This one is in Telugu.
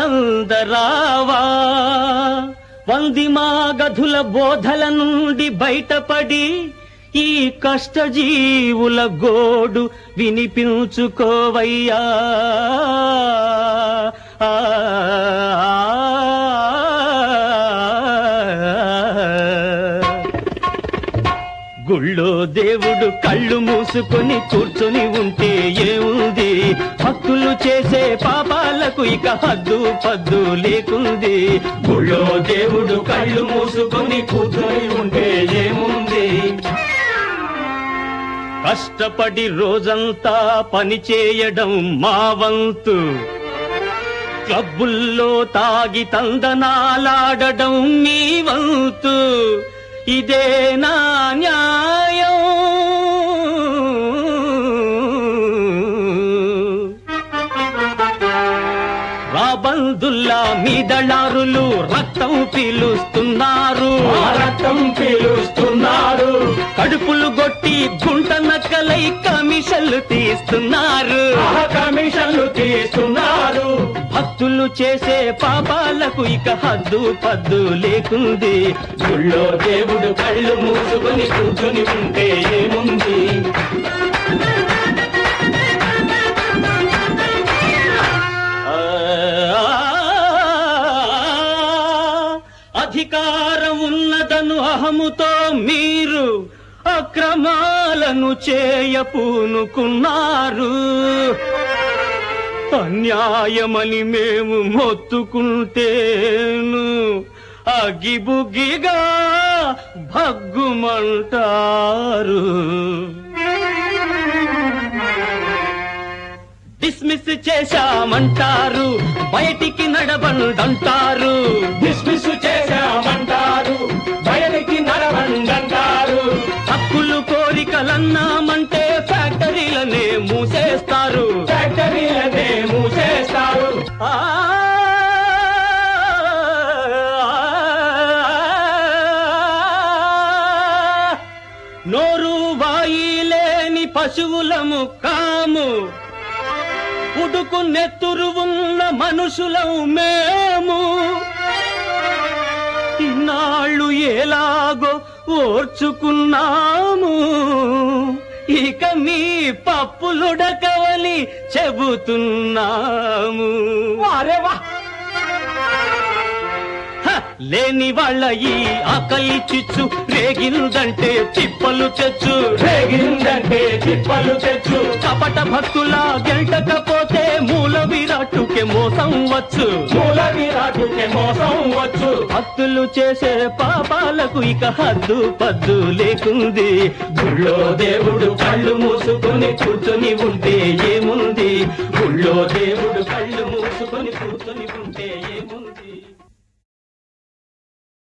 ఆనందరావా వందిమా గధుల బోధల నుండి బయటపడి ఈ కష్టజీవుల గోడు వినిపించుకోవయ్యా ఆ, గుళ్ళో దేవుడు కళ్ళు మూసుకొని కూర్చొని ఉంటే ఏముంది భక్తులు చేసే పాపాలకు ఇక హద్దు పద్దు లేకుంది గుళ్ళో దేవుడు కళ్ళు మూసుకొని కూర్చొని ఉంటే ఏముంది కష్టపడి రోజంతా పని చేయడం మా వంతు క్లబ్బుల్లో తాగి తందనాలాడడం మీ వంతు ఇదే నా న్యాయం రాబందుల్లా మీ దళారులు రక్తం పీలుస్తున్నారు ఆ రక్తం పీలుస్తున్నారు కడుపులు గొట్టి గుంట నక్కలై కమిషన్లు తీస్తున్నారు ఆ కమిషన్లు తీస్తున్నారు భక్తులు చేసే పాపాలకు ఇక హద్దు పద్దు లేకుంది గుళ్ళో దేవుడు కళ్ళు మూసుకొని కూర్చొని ఉంటే ఏముంది ఆ, అధికారం ఉన్నదను అహముతో మీరు అక్రమాలను చేయపూనుకున్నారు అన్యాయమని మేము మొత్తుకుంటేను అగిబుగిగా భగ్గుమంటారు డిస్మిస్ చేశామంటారు బయటికి నడబండంటారు డిస్మిస్ చేశామంటారు బయటికి నడవండంటారు హక్కులు కోరికలన్నామంటే ఫ్యాక్టరీలనే మూసేస్తారు ఫ్యాక్టరీలనే మూసేస్తారు ఆ నోరు వాయి లేని పశువులము కాము ఉడుకు నెత్తురు ఉన్న మనుషులము మేము ఇన్నాళ్ళు ఎలాగో ఓర్చుకున్నాము ఇక మీ పప్పులుడకవలి చెబుతున్నాము వారే వా హ! లేని వాళ్ళ ఈ ఆకలి చిచ్చు రేగిందంటే చిప్పలు తెచ్చు రేగిందంటే తిప్పలు తెచ్చు కపట భక్తుల గెంటకపోతే మూల విరాటుకే మోసం వచ్చు మూల విరాటుకే మోసం వచ్చు భక్తులు చేసే పాపాలకు ఇక హద్దు పద్దు లేకుంది గుళ్ళో దేవుడు కళ్ళు మూసుకొని కూర్చొని ఉంటే ఏముంది గుళ్ళో దేవుడు కళ్ళు మూసుకొని కూర్చొని